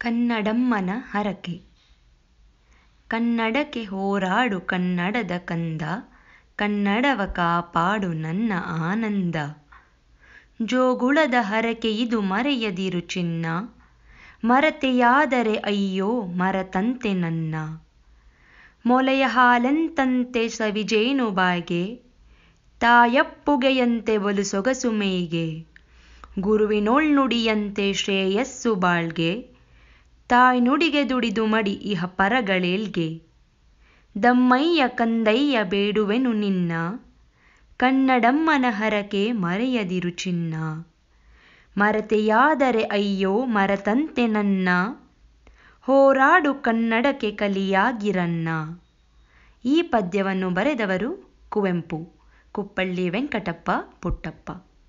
ಕನ್ನಡಮ್ಮನ ಹರಕೆ ಕನ್ನಡಕ್ಕೆ ಹೋರಾಡು ಕನ್ನಡದ ಕಂದ ಕನ್ನಡವ ಕಾಪಾಡು ನನ್ನ ಆನಂದ ಜೋಗುಳದ ಹರಕೆ ಇದು ಮರೆಯದಿರು ಚಿನ್ನ ಮರತೆಯಾದರೆ ಅಯ್ಯೋ ಮರತಂತೆ ನನ್ನ ಮೊಲೆಯ ಹಾಲೆಂತಂತೆ ಸವಿಜೇನು ಬಾಯ್ಗೆ ತಾಯಪ್ಪುಗೆಯಂತೆ ಒಲು ಸೊಗಸು ಮೈಗೆ ಗುರುವಿನೊಳ್ನುಡಿಯಂತೆ ಶ್ರೇಯಸ್ಸು ಬಾಳ್ಗೆ ತಾಯ್ ನುಡಿಗೆ ದುಡಿದು ಮಡಿ ಇಹ ಪರಗಳೇಳ್ಗೆ ದಮ್ಮಯ್ಯ ಕಂದಯ್ಯ ಬೇಡುವೆನು ನಿನ್ನ ಕನ್ನಡಮ್ಮನ ಹರಕೆ ಮರೆಯದಿರು ಚಿನ್ನ ಮರತೆಯಾದರೆ ಅಯ್ಯೋ ಮರತಂತೆ ನನ್ನ ಹೋರಾಡು ಕನ್ನಡಕ್ಕೆ ಕಲಿಯಾಗಿರನ್ನ ಈ ಪದ್ಯವನ್ನು ಬರೆದವರು Kuvempu Kuppalli Venkatappa Puttappa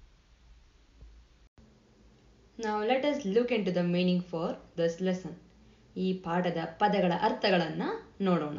Now let us look into the meaning for this lesson. ಈ ಪಾಠದ ಪದಗಳ ಅರ್ಥಗಳನ್ನು ನೋಡೋಣ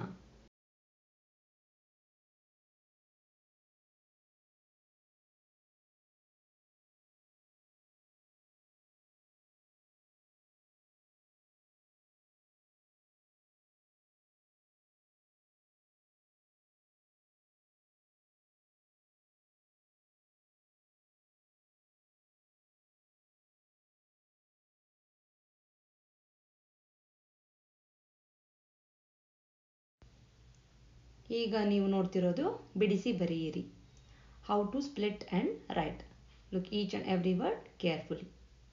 ಈಗ ನೀವು ನೋಡ್ತಿರೋದು ಬಿಡಿಸಿ ಬರೆಯಿರಿ how to split and write look each and every word carefully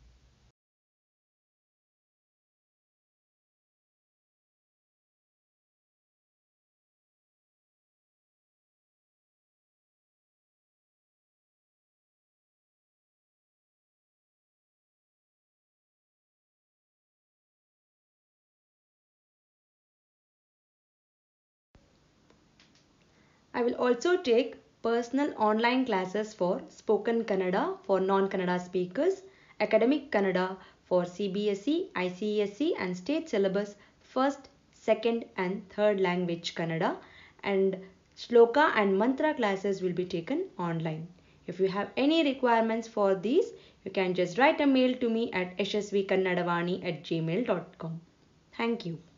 I will also take personal online classes for spoken Kannada for non-Kannada speakers, academic Kannada for CBSE, ICSE and state syllabus first, second and third language Kannada and shloka and mantra classes will be taken online. If you have any requirements for these, you can just write a mail to me at yashasvikannadavani at gmail.com. Thank you.